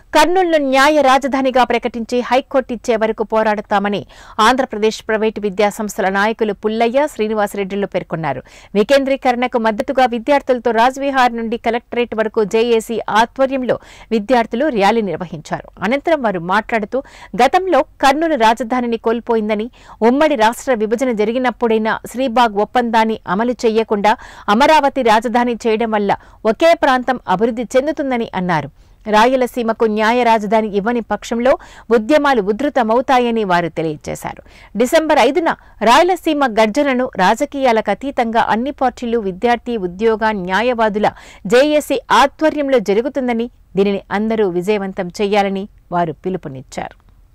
కర్నూలును న్యాయ రాజధానిగా ప్రకటించి హైకోర్టు ఇచ్చే వరకు పోరాడతామని ఆంధ్రప్రదేశ్ ప్రైవేటు విద్యా సంస్థల నాయకులు పుల్లయ్య శ్రీనివాసరెడ్డిలు పేర్కొన్నారు వికేంద్రీకరణకు మద్దతుగా విద్యార్థులతో రాజ్విహార్ నుండి కలెక్టరేట్ వరకు జేఏసీ ఆధ్వర్యంలో విద్యార్థులు ర్యాలీ నిర్వహించారు అనంతరం వారు మాట్లాడుతూ గతంలో కర్నూలు రాజధానిని కోల్పోయిందని ఉమ్మడి రాష్ట్ర విభజన జరిగినప్పుడైనా శ్రీబాగ్ ఒప్పందాన్ని అమలు చేయకుండా అమరావతి రాజధాని చేయడం వల్ల ఒకే ప్రాంతం అభివృద్ధి చెందుతుందని అన్నారు రాయలసీమకు న్యాయ రాజధాని ఇవ్వని పక్షంలో ఉద్యమాలు ఉధృతమవుతాయని వారు తెలియజేశారు డిసెంబర్ ఐదున రాయలసీమ గర్జనను రాజకీయాలకు అతీతంగా అన్ని పార్టీలు విద్యార్థి ఉద్యోగ న్యాయవాదుల జేఏసీ ఆధ్వర్యంలో జరుగుతుందని దీనిని అందరూ విజయవంతం చేయాలని వారు పిలుపునిచ్చారు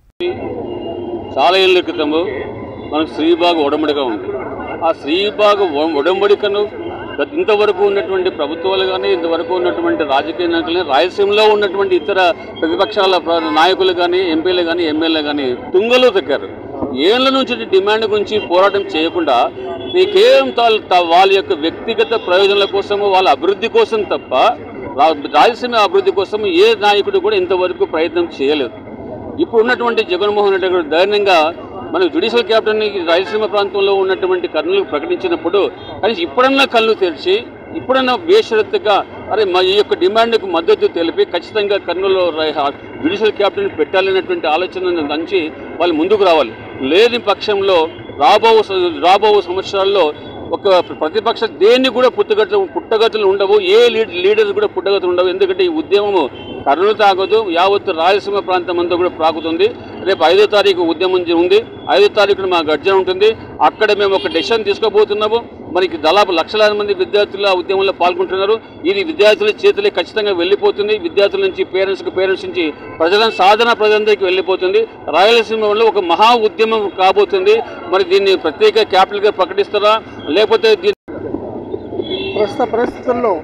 చాలా ఏళ్ళ క్రితము మనకు శ్రీబాగ్ ఒడంబడిగా ఉంది ఆ శ్రీబాగ్ ఒ- ఒడంబడికను గత ఇంతవరకు ఉన్నటువంటి ప్రభుత్వాలు కానీ ఇంతవరకు ఉన్నటువంటి రాజకీయ నాయకులు కానీ రాయలసీమలో ఉన్నటువంటి ఇతర ప్రతిపక్షాల ప్ర- నాయకులు కానీ ఎంపీలు కానీ ఎమ్మెల్యే కానీ తుంగలో తగ్గారు ఏళ్ల నుంచి డిమాండ్ గురించి పోరాటం చేయకుండా మీకేం తా- తా- వాళ్ళ యొక్క వ్యక్తిగత ప్రయోజనాల కోసము వాళ్ళ అభివృద్ధి కోసం తప్ప రా- రాయలసీమ అభివృద్ధి కోసం ఏ నాయకుడు కూడా ఇంతవరకు ప్రయత్నం చేయలేదు ఇప్పుడు ఉన్నటువంటి జగన్మోహన్ రెడ్డి గారు ధైర్యంగా మన జ్యుడిషియల్ క్యాపిటల్ని రాయలసీమ ప్రాంతంలో ఉన్నటువంటి కర్నూలు ప్రకటించినప్పుడు కనీసం ఇప్పుడన్నా కళ్ళు తెరిచి ఇప్పుడన్నా బేషరత్తుగా అరే మా ఈ యొక్క డిమాండ్కు మద్దతు తెలిపి ఖచ్చితంగా కర్నూలులో జ్యుడిషియల్ క్యాపిటల్ పెట్టాలనేటువంటి ఆలోచన దంచి వాళ్ళు ముందుకు రావాలి లేని పక్షంలో రాబో స- రాబో సంవత్సరాల్లో ఒక ప్రతిపక్ష దేన్ని కూడా పుట్టగతులు పుట్టగతులు ఉండవు ఏ లీడ్ లీడర్స్ కూడా పుట్టగతులు ఉండవు ఎందుకంటే ఈ ఉద్యమము కర్నూలు తాగదు యావత్తు రాయలసీమ ప్రాంతం అంతా కూడా ప్రాకుతుంది రేపు ఐదో తారీఖు ఉద్యమం జ- ఉంది ఐదో తారీఖున మా గర్జన ఉంటుంది అక్కడ మేము ఒక డెసిషన్ తీసుకోబోతున్నాము మనకి దాదాపు లక్షలాది మంది విద్యార్థులు ఆ ఉద్యమంలో పాల్గొంటున్నారు ఇది విద్యార్థుల చేతులే ఖచ్చితంగా వెళ్ళిపోతుంది విద్యార్థుల నుంచి పేరెంట్స్కి పేరెంట్స్ నుంచి ప్రజల సాధన ప్రజలందరికీ వెళ్ళిపోతుంది రాయలసీమలో ఒక మహా ఉద్యమం కాబోతుంది మరి దీన్ని ప్రత్యేక క్యాపిటల్గా ప్రకటిస్తారా లేకపోతే దీన్ని ప్రస్తుత పరిస్థితుల్లో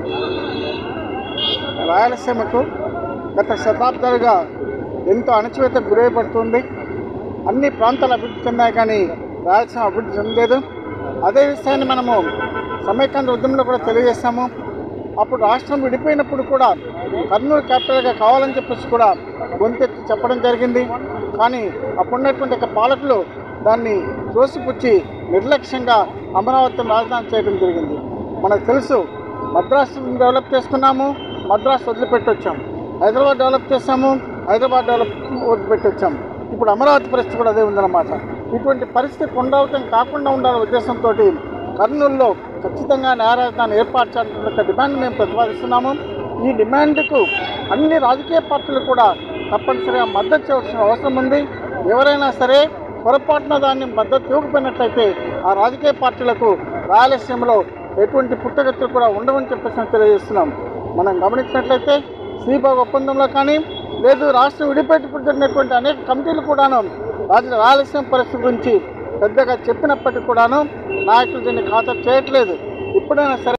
రాయలసీమకు గత శతాబ్దాలుగా ఎంతో అణచివేత గురైపడుతుంది అన్ని ప్రాంతాలు అభివృద్ధి చెందాయి కానీ రాయలసీమ అభివృద్ధి చెందలేదు అదే విషయాన్ని మనము సమైక్యాంధ్ర ఉద్యమంలో కూడా తెలియజేస్తాము అప్పుడు రాష్ట్రం విడిపోయినప్పుడు కూడా కర్నూలు క్యాపిటల్గా కావాలని చెప్పేసి కూడా గొంతెత్తి చెప్పడం జరిగింది కానీ అప్పుడున్నటువంటి యొక్క పాలకులు దాన్ని తోసిపుచ్చి నిర్లక్ష్యంగా అమరావతిని రాజధాని చేయడం జరిగింది మనకు తెలుసు మద్రాసు డెవలప్ చేసుకున్నాము మద్రాసు వదిలిపెట్టి వచ్చాం హైదరాబాద్ డెవలప్ చేసాము హైదరాబాద్ డెవలప్ వదిలిపెట్టి వచ్చాం ఇప్పుడు అమరావతి పరిస్థితి కూడా అదే ఉందన్నమాట ఇటువంటి పరిస్థితి పునరావృతం కాకుండా ఉండాలనే ఉద్దేశంతో కర్నూలులో ఖచ్చితంగా న్యాయ రాజధాని ఏర్పాటు చేయాలన్న ఒక డిమాండ్ మేము ప్రతిపాదిస్తున్నాము ఈ డిమాండ్కు అన్ని రాజకీయ పార్టీలు కూడా తప్పనిసరిగా మద్దతు చేయాల్సిన అవసరం ఉంది ఎవరైనా సరే పొరపాటున దాన్ని మద్దతు ఇవ్వకపోయినట్లయితే ఆ రాజకీయ పార్టీలకు రాయలసీమలో ఎటువంటి పుట్టగతులు కూడా ఉండవని చెప్పేసి మేము తెలియజేస్తున్నాం మనం గమనించినట్లయితే శ్రీబాగ్ ఒప్పందంలో కానీ లేదు రాష్ట్రం విడిపెట్టుకు జరిగినటువంటి అనేక కమిటీలు కూడాను రాజ రాయలసీమ పరిస్థితి గురించి పెద్దగా చెప్పినప్పటికీ కూడాను నాయకులు దీన్ని ఖాతా చేయట్లేదు ఇప్పుడైనా సరే